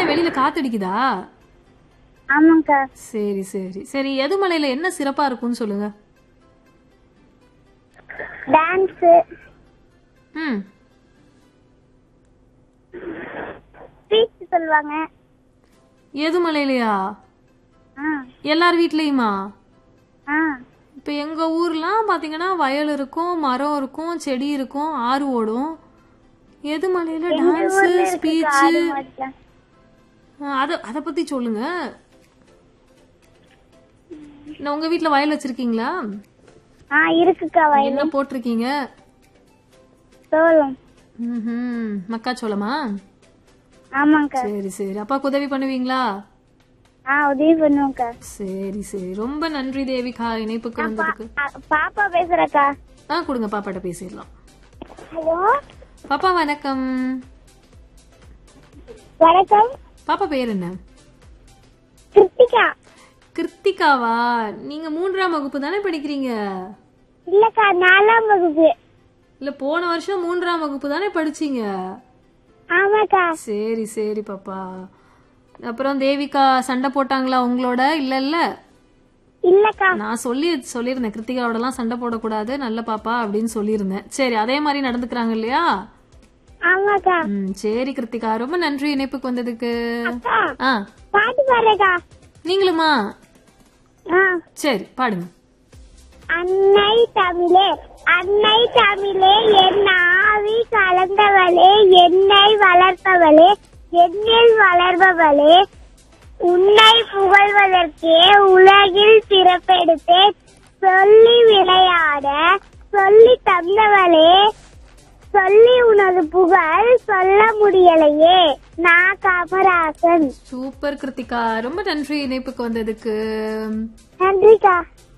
ஏன் வெளியில காத்தடிக்குதா ஆமாக்கா சரி சரி சரி எதுமலையில என்ன சிறப்பா இருக்கும்னு சொல்லுங்க டான்ஸ் ம் ஸ்பீச் சொல்லுவாங்க எதுமலையிலயா ஆ எல்லார் வீட்லயுமா ஆ இப்ப எங்க ஊர்லாம் பாத்தீங்கன்னா வயல் இருக்கும் மரம் இருக்கும் செடி இருக்கும் ஆறு ஓடும் எதுமலையில டான்ஸ் ஸ்பீச் ஆடு மாடுலாம். அத அத பத்தி சொல்லுங்க நான் உங்க வீட்ல வயல் வச்சிருக்கீங்களா ஆ இருக்குக்கா வயல் என்ன போட்டிருக்கீங்க சோளம் ம்ஹும். மக்காச்சோளமா ஆமாக்கா சரி சரி அப்பாக்கு உதவி பண்ணுவீங்களா ஆ உதவி பண்ணுவோம்க்கா சரி சரி ரொம்ப நன்றி தேவிகா இணைப்புக்கு வந்ததுக்கு ஆ, பாப்பா பேசுறக்கா ஆ கொடுங்க பாப்பாட்ட பேசிடலாம் ஹலோ பாப்பா வணக்கம் வணக்கம் பாப்பா பேர் என்ன கிருத்திகா கிருத்திகாவா நீங்க மூன்றாம் வகுப்பு தானே படிக்கிறீங்க இல்லக்கா நாலாம் வகுப்பு இல்ல போன வருஷம் மூன்றாம் வகுப்பு தானே படிச்சீங்க ஆமாக்கா சரி சரி பாப்பா அப்புறம் தேவிகா சண்டை போட்டாங்களா உங்களோட இல்ல இல்ல இல்லக்கா நான் சொல்லி சொல்லியிருந்தேன் கிருத்திகாவோடலாம் சண்டை போடக்கூடாது நல்ல பாப்பா அப்படின்னு சொல்லியிருந்தேன் சரி அதே மாதிரி நடந்துக்கிறாங்க இல்லையா ஆமாக்கா ம் சரி கிருத்திகா ரொம்ப நன்றி இணைப்புக்கு வந்ததுக்கு அக்கா ஆ பாட்டு பாடுறக்கா நீங்களுமா ஆ சரி பாடுங்க அன்னை தமிழே அன்னை தமிழே என் ஆவி கலந்தவளே என்னை வளர்ப்பவளே என்னில் வளர்பவளே உன்னை புகழ்வதற்கே உலகில் பிறப்பெடுத்தேன் சொல்லி விளையாட சொல்லி தந்தவளே சொல்லி உனது புகழ் சொல்ல முடியலையே நான் காமராசன் சூப்பர் கிருத்திகா ரொம்ப நன்றி இணைப்புக்கு வந்ததுக்கு நன்றிக்கா